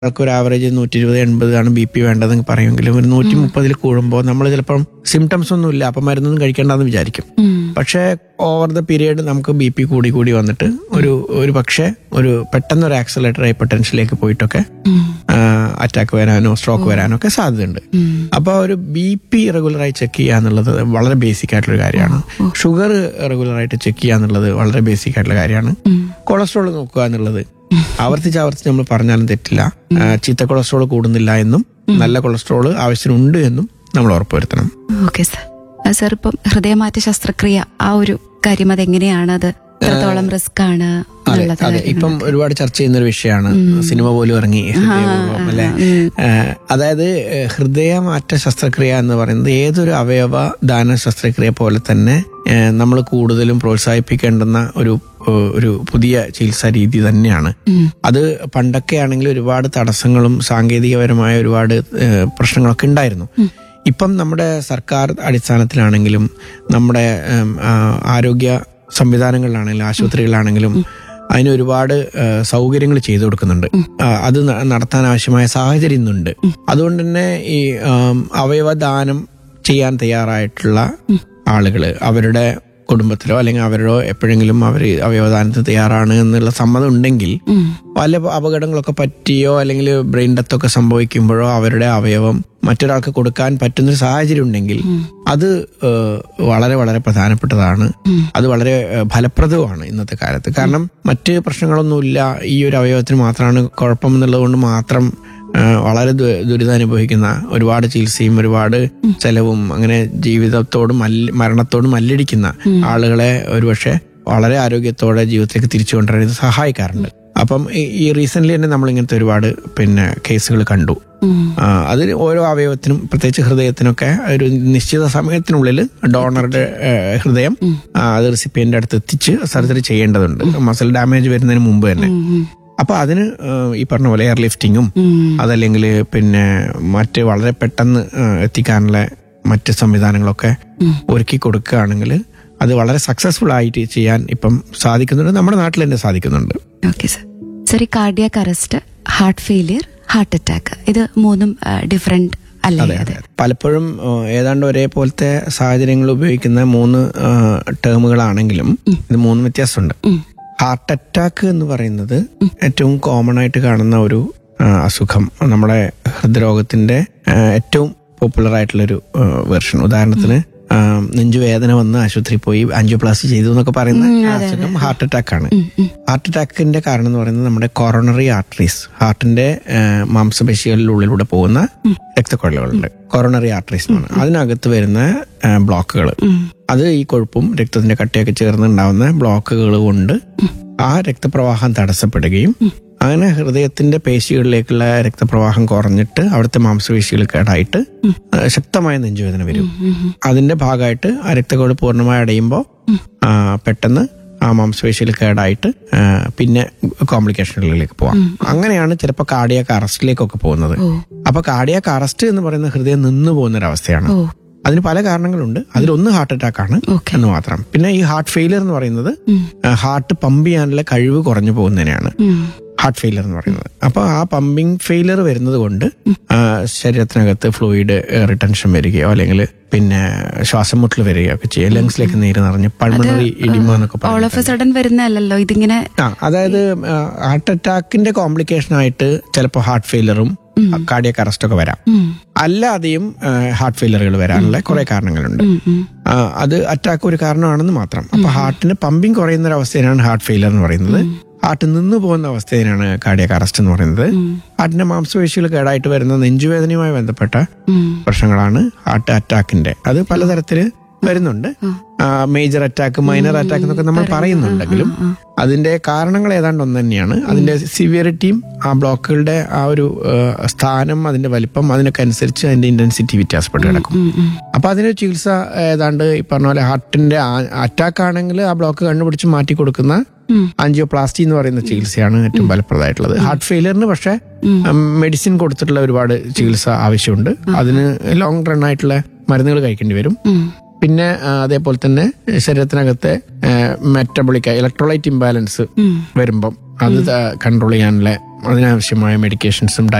ആൾക്ക് ഒരു ആവറേജ് നൂറ്റി ഇരുപത് എൺപതാണ് ബി പി വേണ്ടതെന്ന് പറയുമെങ്കിലും ഒരു നൂറ്റി മുപ്പതിൽ കൂടുമ്പോൾ നമ്മൾ ചിലപ്പം സിംറ്റംസ് ഒന്നും ഇല്ല അപ്പം മരുന്നൊന്നും കഴിക്കേണ്ടെന്ന് വിചാരിക്കും ഉം. പക്ഷേ ഓവർ ദ പീരിയഡ് നമുക്ക് ബി പി കൂടി കൂടി വന്നിട്ട് ഒരു ഒരു പക്ഷേ ഒരു പെട്ടെന്ന് ഒരു ആക്സലേറ്റർ ഹൈപ്പർടെൻഷനിലേക്ക് പോയിട്ടൊക്കെ ഉം. അറ്റാക്ക് വരാനോ സ്ട്രോക്ക് വരാനോ ഒക്കെ സാധ്യതയുണ്ട് ഉം. അപ്പോൾ ഒരു ബി പി റെഗുലറായി ചെക്ക് ചെയ്യുക എന്നുള്ളത് വളരെ ബേസിക് ആയിട്ടുള്ള കാര്യമാണ് ഷുഗർ റെഗുലറായിട്ട് ചെക്ക് ചെയ്യുക എന്നുള്ളത് വളരെ ബേസിക് ആയിട്ടുള്ള കാര്യമാണ് ഉം. കൊളസ്ട്രോൾ നോക്കുക എന്നുള്ളത് ആവർത്തിച്ച് ആവർത്തിച്ച് നമ്മൾ പറഞ്ഞാലും തെറ്റില്ല ആ, ചീത്ത കൊളസ്ട്രോൾ കൂടുന്നില്ല എന്നും നല്ല കൊളസ്ട്രോൾ ആവശ്യത്തിനുണ്ട് എന്നും നമ്മൾ ഉറപ്പുവരുത്തണം ഓക്കെ സർ ആ, സർ ഇപ്പം ഹൃദയമാറ്റ ശസ്ത്രക്രിയ ആ ഒരു കാര്യം അതെങ്ങനെയാണ് അത് എത്രത്തോളം റിസ്ക് ആണ് അതെ എന്നുള്ളത് അതെ ഇപ്പം ഒരുപാട് ചർച്ച ചെയ്യുന്ന ഒരു വിഷയമാണ് സിനിമ പോലും ഇറങ്ങി ഹൃദയപൂർവ്വം, അല്ലെ ഏഹ്, അതായത് ഏഹ്, ഹൃദയമാറ്റ ശസ്ത്രക്രിയ എന്ന് പറയുന്നത് ഏതൊരു അവയവ ദാന ശസ്ത്രക്രിയ പോലെ തന്നെ നമ്മൾ കൂടുതലും പ്രോത്സാഹിപ്പിക്കേണ്ടുന്ന ഒരു ഏഹ്, ഒരു പുതിയ ചികിത്സാ രീതി തന്നെയാണ് ഉം. അത് പണ്ടൊക്കെ ആണെങ്കിൽ ഒരുപാട് തടസ്സങ്ങളും സാങ്കേതികപരമായ ഒരുപാട് ഏഹ്, പ്രശ്നങ്ങളൊക്കെ ഉണ്ടായിരുന്നു ഇപ്പം നമ്മുടെ സർക്കാർ അടിസ്ഥാനത്തിലാണെങ്കിലും നമ്മുടെ ഉം, ആ, ആരോഗ്യ സംവിധാനങ്ങളിലാണെങ്കിലും ആശുപത്രികളിലാണെങ്കിലും അതിന് ഒരുപാട് സൗകര്യങ്ങൾ ചെയ്തു കൊടുക്കുന്നുണ്ട് ആ, അത് ന- നടത്താൻ ആവശ്യമായ സാഹചര്യം ഇന്നുണ്ട് അതുകൊണ്ട് തന്നെ ഈ ആം, അവയവദാനം ചെയ്യാൻ തയ്യാറായിട്ടുള്ള ആളുകൾ അവരുടെ കുടുംബത്തിലോ അല്ലെങ്കിൽ അവരോ എപ്പോഴെങ്കിലും അവർ അവയവദാനത്തിന് തയ്യാറാണ് എന്നുള്ള സമ്മതം ഉണ്ടെങ്കിൽ ഉം. പല അപകടങ്ങളൊക്കെ പറ്റിയോ അല്ലെങ്കിൽ ബ്രെയിൻ ഡെത്ത് ഒക്കെ സംഭവിക്കുമ്പോഴോ അവരുടെ അവയവം മറ്റൊരാൾക്ക് കൊടുക്കാൻ പറ്റുന്നൊരു സാഹചര്യം ഉണ്ടെങ്കിൽ അത് ഏഹ്, വളരെ വളരെ പ്രധാനപ്പെട്ടതാണ് അത് വളരെ ഏഹ്, ഫലപ്രദവുമാണ് ഇന്നത്തെ കാലത്ത് കാരണം മറ്റ് പ്രശ്നങ്ങളൊന്നുമില്ല ഈ ഒരു അവയവത്തിന് മാത്രമാണ് കുഴപ്പം എന്നുള്ളത് കൊണ്ട് മാത്രം ഏഹ്, വളരെ ദു- ദുരിതം അനുഭവിക്കുന്ന ഒരുപാട് ചികിത്സയും ഒരുപാട് ചെലവും അങ്ങനെ ജീവിതത്തോടും മല്ല മരണത്തോടും മല്ലടിക്കുന്ന ആളുകളെ ഒരുപക്ഷെ വളരെ ആരോഗ്യത്തോടെ ജീവിതത്തിലേക്ക് തിരിച്ചു കൊണ്ടുവരാൻ ഇത് സഹായിക്കാറുണ്ട് അപ്പം ഈ- ഈ റീസെന്റ് തന്നെ നമ്മൾ ഇങ്ങനത്തെ ഒരുപാട് പിന്നെ കേസുകൾ കണ്ടു ഉം. ആ, അതിൽ ഓരോ അവയവത്തിനും പ്രത്യേകിച്ച് ഹൃദയത്തിനൊക്കെ ഒരു നിശ്ചിത സമയത്തിനുള്ളിൽ ഡോണറുടെ ഏഹ്, ഹൃദയം ആ, അത് റിസിപ്പിയന്റെ അടുത്ത് എത്തിച്ച് സർജറി ചെയ്യേണ്ടതുണ്ട് മസിൽ ഡാമേജ് വരുന്നതിന് മുമ്പ് തന്നെ ഉം. അപ്പൊ അതിന് ഏഹ്, ഈ പറഞ്ഞ പോലെ എയർ ലിഫ്റ്റിങ്ങും ഉം. അതല്ലെങ്കിൽ പിന്നെ മറ്റ് വളരെ പെട്ടെന്ന് ഏഹ്, എത്തിക്കാനുള്ള മറ്റ് സംവിധാനങ്ങളൊക്കെ ഒരുക്കി കൊടുക്കുകയാണെങ്കിൽ അത് വളരെ സക്സസ്ഫുൾ ആയിട്ട് ചെയ്യാൻ ഇപ്പം സാധിക്കുന്നുണ്ട് നമ്മുടെ നാട്ടിൽ തന്നെ സാധിക്കുന്നുണ്ട് ഓക്കെ സർ സർ ഈ cardiac arrest heart failure heart attack ഇത് മൂന്നും ഡിഫറെന്റ് അല്ലേ അതെ പലപ്പോഴും ഏഹ്, ഏതാണ്ട് ഒരേപോലത്തെ സാഹചര്യങ്ങൾ ഉപയോഗിക്കുന്ന മൂന്ന് ഏഹ്, ടേമുകളാണെങ്കിലും ഇത് മൂന്ന് വ്യത്യാസമുണ്ട് ഉം. ഹാർട്ട് അറ്റാക്ക് എന്ന് പറയുന്നത് ഏറ്റവും കോമൺ ആയിട്ട് കാണുന്ന ഒരു ആ, അസുഖം നമ്മുടെ ഹൃദ്രോഗത്തിന്റെ ആ, ഏറ്റവും പോപ്പുലർ ആയിട്ടുള്ളൊരു വെർഷൻ ഉദാഹരണത്തിന് ആ, നെഞ്ചുവേദന വന്ന് ആശുപത്രി പോയി ആൻജിയോപ്ലാസ്റ്റി ചെയ്തു എന്നൊക്കെ പറയുന്ന ആ അസുഖം ഹാർട്ട് അറ്റാക്ക് ആണ് ഹാർട്ട് അറ്റാക്കിന്റെ കാരണം എന്ന് പറയുന്നത് നമ്മുടെ കൊറോണറി ആർട്ടറീസ് ഹാർട്ടിന്റെ ആ, മാംസപേശികളിലുള്ളിലൂടെ പോകുന്ന രക്തക്കൊഴലുകളുണ്ട് കൊറോണറി ആർട്ടറീസ് എന്നാണ് അതിനകത്ത് വരുന്ന ബ്ലോക്കുകൾ അത് ഈ കൊഴുപ്പും രക്തത്തിന്റെ കട്ടയൊക്കെ ചേർന്നുണ്ടാവുന്ന ബ്ലോക്കുകൾ കൊണ്ട് ആ രക്തപ്രവാഹം തടസ്സപ്പെടുകയും അങ്ങനെ ഹൃദയത്തിന്റെ പേശികളിലേക്കുള്ള രക്തപ്രവാഹം കുറഞ്ഞിട്ട് അവിടുത്തെ മാംസപേശികൾ കേടായിട്ട് ആ, ശക്തമായ നെഞ്ചുവേദന വരും അതിന്റെ ഭാഗമായിട്ട് ആ രക്തക്കൊഴു പൂർണ്ണമായി അടയുമ്പോൾ പെട്ടെന്ന് ആ മാംസപേശിയിൽ കേടായിട്ട് ആ, പിന്നെ കോംപ്ലിക്കേഷനുകളിലേക്ക് പോവാം അങ്ങനെയാണ് ചിലപ്പോൾ കാർഡിയാക്ക് അറസ്റ്റിലേക്കൊക്കെ പോകുന്നത് ഓ അപ്പൊ കാർഡിയാക്ക് അറസ്റ്റ് എന്ന് പറയുന്ന ഹൃദയം നിന്നു പോകുന്ന ഒരു അവസ്ഥയാണ് ഓ അതിന് പല കാരണങ്ങളുണ്ട് അതിലൊന്ന് ഹാർട്ട് അറ്റാക്ക് ആണ് Okay. എന്ന് മാത്രം പിന്നെ ഈ ഹാർട്ട് ഫെയിലിയർ എന്ന് പറയുന്നത് ഉം. ഹാർട്ട് പമ്പ് ചെയ്യാനുള്ള കഴിവ് കുറഞ്ഞു പോകുന്നതിനെയാണ് ഉം. ഹാർട്ട് ഫെയിലിയർ എന്ന് പറയുന്നത് അപ്പൊ ആ പമ്പിങ് ഫെയിലിയർ വരുന്നത് കൊണ്ട് ആ, ശരീരത്തിനകത്ത് ഫ്ലൂയിഡ് റിട്ടൻഷൻ വരികയോ അല്ലെങ്കിൽ പിന്നെ ശ്വാസം മുട്ടൽ വരികയോ ഒക്കെ ചെയ്യും ലങ്സിലേക്ക് നീര് നിറഞ്ഞ് പൾമണറി ഇടിമ എന്നൊക്കെ ഓൾ പറയും ഓഫ് എ സഡൻ വരുന്നതല്ലല്ലോ ഇതിങ്ങനെ ആ അതായത് ഹാർട്ട് അറ്റാക്കിന്റെ കോംപ്ലിക്കേഷൻ ആയിട്ട് ചിലപ്പോൾ ഹാർട്ട് ഫെയിലറും കാർഡിയക് അറസ്റ്റ് ഒക്കെ വരാം ഉം. അല്ലാതെയും ഹാർട്ട് ഫെയിലറുകൾ വരാനുള്ള കുറെ കാരണങ്ങളുണ്ട് ഉം. ഉം. ആ, അത് അറ്റാക്ക് ഒരു കാരണമാണെന്ന് മാത്രം അപ്പൊ ഹാർട്ടിന് പമ്പിങ് കുറയുന്ന ഒരു അവസ്ഥയാണ് ഹാർട്ട് ഫെയിലർ എന്ന് പറയുന്നത് ഹാർട്ട് നിന്ന് പോകുന്ന അവസ്ഥയാണ് കാർഡിയക് അറസ്റ്റ് എന്ന് പറയുന്നത് ഹാർട്ടിന്റെ മാംസപേശികൾ കേടായിട്ട് വരുന്ന നെഞ്ചുവേദനയുമായി ബന്ധപ്പെട്ട ഉം. പ്രശ്നങ്ങളാണ് ഹാർട്ട് അറ്റാക്കിന്റെ അത് പലതരത്തില് വരുന്നുണ്ട് മേജർ അറ്റാക്ക് മൈനർ അറ്റാക്ക് എന്നൊക്കെ നമ്മൾ പറയുന്നുണ്ടെങ്കിലും അതിന്റെ കാരണങ്ങൾ ഏതാണ്ട് ഒന്ന് തന്നെയാണ് അതിന്റെ സിവിയറിറ്റിയും ആ ബ്ലോക്കുകളുടെ ആ ഒരു ആ, സ്ഥാനം അതിന്റെ വലിപ്പം അതിനൊക്കെ അനുസരിച്ച് അതിന്റെ ഇന്റൻസിറ്റി വ്യത്യാസപ്പെട്ട് കിടക്കും ഉം. ഉം. അപ്പൊ അതിന് ചികിത്സ ഏതാണ്ട് ഈ പറഞ്ഞ പോലെ ഹാർട്ടിന്റെ അറ്റാക്ക് ആണെങ്കിൽ ആ ബ്ലോക്ക് കണ്ടുപിടിച്ച് മാറ്റി കൊടുക്കുന്ന ഉം. ആൻജിയോപ്ലാസ്റ്റി എന്ന് പറയുന്ന ചികിത്സയാണ് ഏറ്റവും ഫലപ്രദമായിട്ടുള്ളത് ഹാർട്ട് ഫെയിലിയറിന് പക്ഷേ മെഡിസിൻ കൊടുത്തിട്ടുള്ള ഒരുപാട് ചികിത്സ ആവശ്യമുണ്ട് അതിന് ലോങ് റൺ ആയിട്ടുള്ള മരുന്നുകൾ കഴിക്കേണ്ടി വരും ഉം. പിന്നെ ആ, അതേപോലെ തന്നെ ശരീരത്തിനകത്തെ മെറ്റബോളിക് ഇലക്ട്രോലൈറ്റ് ഇംബാലൻസ് ഉം. വരുമ്പം അത് കൺട്രോൾ ചെയ്യാനുള്ള അതിനാവശ്യമായ മെഡിക്കേഷൻസും